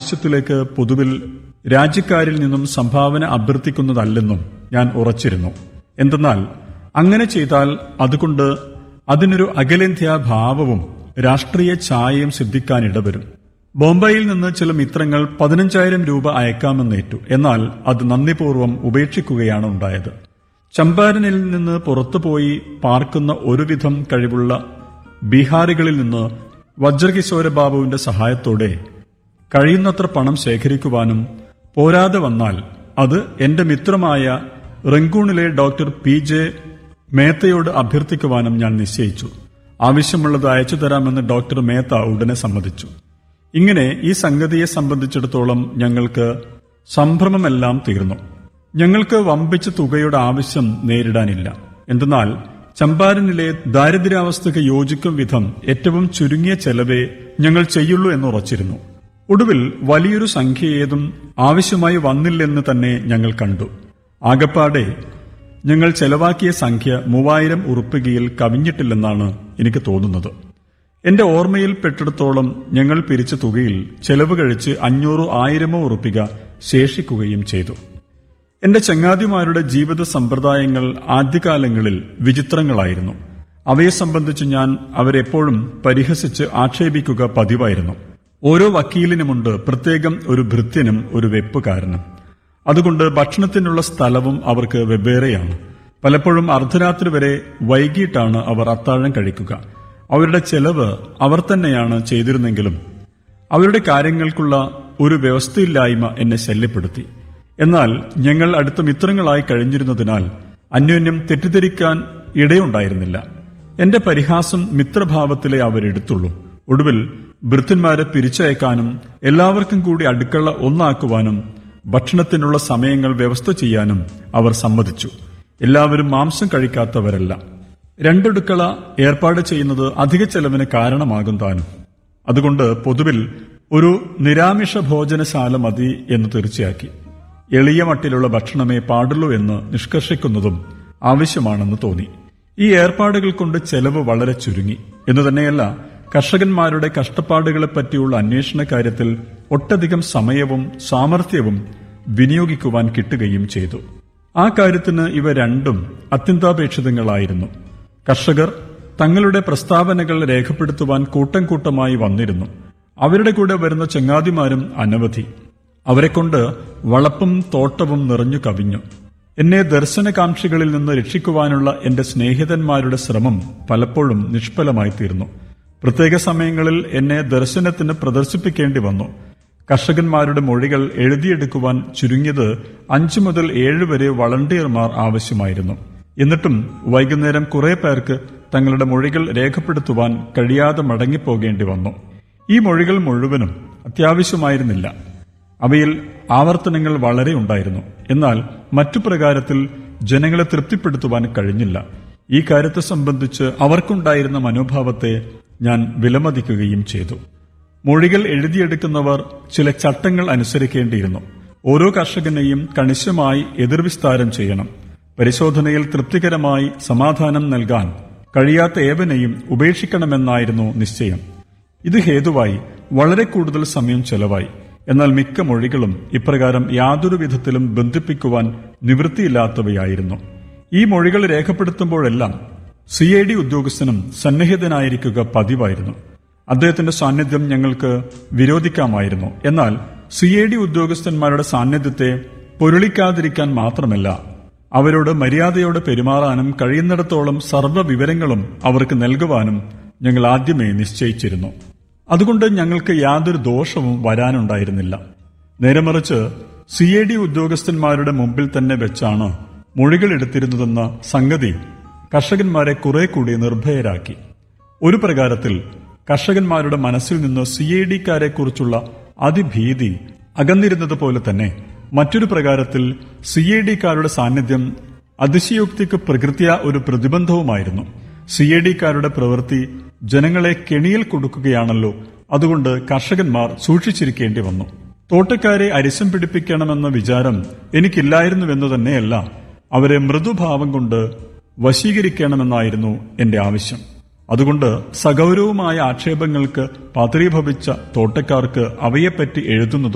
ആവശ്യത്തിലേക്ക് പൊതുവിൽ രാജ്യക്കാരിൽ നിന്നും സംഭാവന അഭ്യർത്ഥിക്കുന്നതല്ലെന്നും ഞാൻ ഉറച്ചിരുന്നു എന്തെന്നാൽ അങ്ങനെ ചെയ്താൽ അതുകൊണ്ട് അതിനൊരു അഖിലേന്ത്യാ ഭാവവും രാഷ്ട്രീയ ഛായയും സിദ്ധിക്കാനിടവരും ബോംബെയിൽ നിന്ന് ചില മിത്രങ്ങൾ പതിനഞ്ചായിരം രൂപ അയക്കാമെന്നേറ്റു എന്നാൽ അത് നന്ദിപൂർവ്വം ഉപേക്ഷിക്കുകയാണ് ഉണ്ടായത് ചമ്പാരനിൽ നിന്ന് പുറത്തുപോയി പാർക്കുന്ന ഒരുവിധം കഴിവുള്ള ബീഹാറികളിൽ നിന്ന് വജ്രകിശോര ബാബുവിന്റെ സഹായത്തോടെ കഴിയുന്നത്ര പണം ശേഖരിക്കുവാനും പോരാതെ വന്നാൽ അത് എന്റെ മിത്രമായ റങ്കൂണിലെ ഡോക്ടർ പി ജെ മേത്തയോട് അഭ്യർത്ഥിക്കുവാനും ഞാൻ നിശ്ചയിച്ചു ആവശ്യമുള്ളത് അയച്ചു തരാമെന്ന് ഡോക്ടർ മേത്ത ഉടനെ സമ്മതിച്ചു ഇങ്ങനെ ഈ സംഗതിയെ സംബന്ധിച്ചിടത്തോളം ഞങ്ങൾക്ക് സംഭ്രമമെല്ലാം തീർന്നു ഞങ്ങൾക്ക് വമ്പിച്ച തുകയുടെ ആവശ്യം നേരിടാനില്ല എന്തെന്നാൽ ചമ്പാരനിലെ ദാരിദ്ര്യാവസ്ഥയ്ക്ക് യോജിക്കും വിധം ഏറ്റവും ചുരുങ്ങിയ ചെലവേ ഞങ്ങൾ ചെയ്യുള്ളൂ എന്ന് ഉറച്ചിരുന്നു ഒടുവിൽ വലിയൊരു സംഖ്യ ഏതും ആവശ്യമായി വന്നില്ലെന്ന് തന്നെ ഞങ്ങൾ കണ്ടു ആകപ്പാടെ ഞങ്ങൾ ചെലവാക്കിയ സംഖ്യ മൂവായിരം ഉറുപ്പികയിൽ കവിഞ്ഞിട്ടില്ലെന്നാണ് എനിക്ക് തോന്നുന്നത് എന്റെ ഓർമ്മയിൽ പെട്ടിടത്തോളം ഞങ്ങൾ പിരിച്ച തുകയിൽ ചെലവ് കഴിച്ച് അഞ്ഞൂറോ ആയിരമോ ഉറുപ്പിക ശേഷിക്കുകയും ചെയ്തു എന്റെ ചങ്ങാതിമാരുടെ ജീവിത സമ്പ്രദായങ്ങൾ ആദ്യകാലങ്ങളിൽ വിചിത്രങ്ങളായിരുന്നു അവയെ സംബന്ധിച്ച് ഞാൻ അവരെപ്പോഴും പരിഹസിച്ച് ആക്ഷേപിക്കുക പതിവായിരുന്നു ഓരോ വക്കീലിനുമുണ്ട് പ്രത്യേകം ഒരു ഭൃത്യനും ഒരു വെപ്പുകാരനും അതുകൊണ്ട് ഭക്ഷണത്തിനുള്ള സ്ഥലവും അവർക്ക് വെവ്വേറെയാണ് പലപ്പോഴും അർദ്ധരാത്രി വരെ വൈകിട്ടാണ് അവർ അത്താഴം കഴിക്കുക അവരുടെ ചെലവ് അവർ തന്നെയാണ് ചെയ്തിരുന്നെങ്കിലും അവരുടെ കാര്യങ്ങൾക്കുള്ള ഒരു വ്യവസ്ഥയില്ലായ്മ എന്നെ ശല്യപ്പെടുത്തി എന്നാൽ ഞങ്ങൾ അടുത്ത മിത്രങ്ങളായി കഴിഞ്ഞിരുന്നതിനാൽ അന്യോന്യം തെറ്റിദ്ധരിക്കാൻ ഇടയുണ്ടായിരുന്നില്ല എന്റെ പരിഹാസം മിത്രഭാവത്തിലെ അവരെടുത്തുള്ളൂ ഒടുവിൽ ഭൃത്യന്മാരെ പിരിച്ചയക്കാനും എല്ലാവർക്കും കൂടി അടുക്കള ഒന്നാക്കുവാനും ഭക്ഷണത്തിനുള്ള സമയങ്ങൾ വ്യവസ്ഥ ചെയ്യാനും അവർ സമ്മതിച്ചു എല്ലാവരും മാംസം കഴിക്കാത്തവരല്ല രണ്ടടുക്കള ഏർപ്പാട് ചെയ്യുന്നത് അധിക ചെലവിന് കാരണമാകും താനും അതുകൊണ്ട് പൊതുവിൽ ഒരു നിരാമിഷ ഭോജനശാല മതി എന്ന് തീർച്ചയാക്കി എളിയ മട്ടിലുള്ള ഭക്ഷണമേ പാടുള്ളൂ എന്ന് നിഷ്കർഷിക്കുന്നതും ആവശ്യമാണെന്ന് തോന്നി ഈ ഏർപ്പാടുകൾ കൊണ്ട് ചെലവ് വളരെ ചുരുങ്ങി എന്ന് തന്നെയല്ല കർഷകന്മാരുടെ കഷ്ടപ്പാടുകളെ പറ്റിയുള്ള അന്വേഷണ കാര്യത്തിൽ ഒട്ടധികം സമയവും സാമർഥ്യവും വിനിയോഗിക്കുവാൻ കിട്ടുകയും ചെയ്തു ആ കാര്യത്തിന് ഇവ രണ്ടും അത്യന്താപേക്ഷിതങ്ങളായിരുന്നു കർഷകർ തങ്ങളുടെ പ്രസ്താവനകൾ രേഖപ്പെടുത്തുവാൻ കൂട്ടം കൂട്ടമായി വന്നിരുന്നു അവരുടെ കൂടെ വരുന്ന ചങ്ങാതിമാരും അനവധി അവരെക്കൊണ്ട് വളപ്പും തോട്ടവും നിറഞ്ഞു കവിഞ്ഞു എന്നെ ദർശനകാംക്ഷികളിൽ നിന്ന് രക്ഷിക്കുവാനുള്ള എന്റെ സ്നേഹിതന്മാരുടെ ശ്രമം പലപ്പോഴും നിഷ്ഫലമായി തീർന്നു പ്രത്യേക സമയങ്ങളിൽ എന്നെ ദർശനത്തിന് പ്രദർശിപ്പിക്കേണ്ടി വന്നു കർഷകന്മാരുടെ മൊഴികൾ എഴുതിയെടുക്കുവാൻ ചുരുങ്ങിയത് അഞ്ചു മുതൽ ഏഴ് വരെ വളണ്ടിയർമാർ ആവശ്യമായിരുന്നു എന്നിട്ടും വൈകുന്നേരം കുറെ പേർക്ക് തങ്ങളുടെ മൊഴികൾ രേഖപ്പെടുത്തുവാൻ കഴിയാതെ മടങ്ങിപ്പോകേണ്ടി വന്നു ഈ മൊഴികൾ മുഴുവനും അത്യാവശ്യമായിരുന്നില്ല അവയിൽ ആവർത്തനങ്ങൾ വളരെ ഉണ്ടായിരുന്നു എന്നാൽ മറ്റു പ്രകാരത്തിൽ ജനങ്ങളെ തൃപ്തിപ്പെടുത്തുവാൻ കഴിഞ്ഞില്ല ഈ കാര്യത്തെ സംബന്ധിച്ച് അവർക്കുണ്ടായിരുന്ന മനോഭാവത്തെ ഞാൻ വിലമതിക്കുകയും ചെയ്തു മൊഴികൾ എഴുതിയെടുക്കുന്നവർ ചില ചട്ടങ്ങൾ അനുസരിക്കേണ്ടിയിരുന്നു ഓരോ കർഷകനെയും കണിശമായി എതിർവിസ്താരം ചെയ്യണം പരിശോധനയിൽ തൃപ്തികരമായി സമാധാനം നൽകാൻ കഴിയാത്ത ഏവനെയും ഉപേക്ഷിക്കണമെന്നായിരുന്നു നിശ്ചയം ഇത് ഹേതുവായി വളരെ കൂടുതൽ സമയം ചെലവായി എന്നാൽ മിക്ക മൊഴികളും ഇപ്രകാരം യാതൊരു വിധത്തിലും ബന്ധിപ്പിക്കുവാൻ നിവൃത്തിയില്ലാത്തവയായിരുന്നു ഈ മൊഴികൾ രേഖപ്പെടുത്തുമ്പോഴെല്ലാം സി ഐ ഡി ഉദ്യോഗസ്ഥനും സന്നിഹിതനായിരിക്കുക പതിവായിരുന്നു അദ്ദേഹത്തിന്റെ സാന്നിധ്യം ഞങ്ങൾക്ക് വിരോധിക്കാമായിരുന്നു എന്നാൽ സി ഐ ഡി ഉദ്യോഗസ്ഥന്മാരുടെ സാന്നിധ്യത്തെ പൊരുളിക്കാതിരിക്കാൻ മാത്രമല്ല അവരോട് മര്യാദയോടെ പെരുമാറാനും കഴിയുന്നിടത്തോളം സർവ്വ വിവരങ്ങളും അവർക്ക് നൽകുവാനും ഞങ്ങൾ ആദ്യമേ നിശ്ചയിച്ചിരുന്നു അതുകൊണ്ട് ഞങ്ങൾക്ക് യാതൊരു ദോഷവും വരാനുണ്ടായിരുന്നില്ല നേരെമറിച്ച് സി എ ഡി ഉദ്യോഗസ്ഥന്മാരുടെ മുമ്പിൽ തന്നെ വെച്ചാണ് മൊഴികൾ എടുത്തിരുന്നതെന്ന സംഗതി കർഷകന്മാരെ കുറെ കൂടി നിർഭയരാക്കി ഒരു പ്രകാരത്തിൽ കർഷകന്മാരുടെ മനസ്സിൽ നിന്ന് സി എ ഡിക്കാരെ കുറിച്ചുള്ള അതിഭീതി അകന്നിരുന്നത് പോലെ തന്നെ മറ്റൊരു പ്രകാരത്തിൽ സി എ ഡിക്കാരുടെ സാന്നിധ്യം അതിശയോക്തിക്ക് പ്രകൃത്യ ഒരു പ്രതിബന്ധവുമായിരുന്നു സി എ ഡിക്കാരുടെ പ്രവൃത്തി ജനങ്ങളെ കെണിയിൽ കൊടുക്കുകയാണല്ലോ അതുകൊണ്ട് കർഷകന്മാർ സൂക്ഷിച്ചിരിക്കേണ്ടി വന്നു തോട്ടക്കാരെ അരിശം പിടിപ്പിക്കണമെന്ന വിചാരം എനിക്കില്ലായിരുന്നുവെന്നു തന്നെയല്ല അവരെ മൃദുഭാവം കൊണ്ട് വശീകരിക്കണമെന്നായിരുന്നു എന്റെ ആവശ്യം അതുകൊണ്ട് സഗൗരവമായ ആക്ഷേപങ്ങൾക്ക് പാത്രീഭവിച്ച തോട്ടക്കാർക്ക് അവയെപ്പറ്റി എഴുതുന്നതോ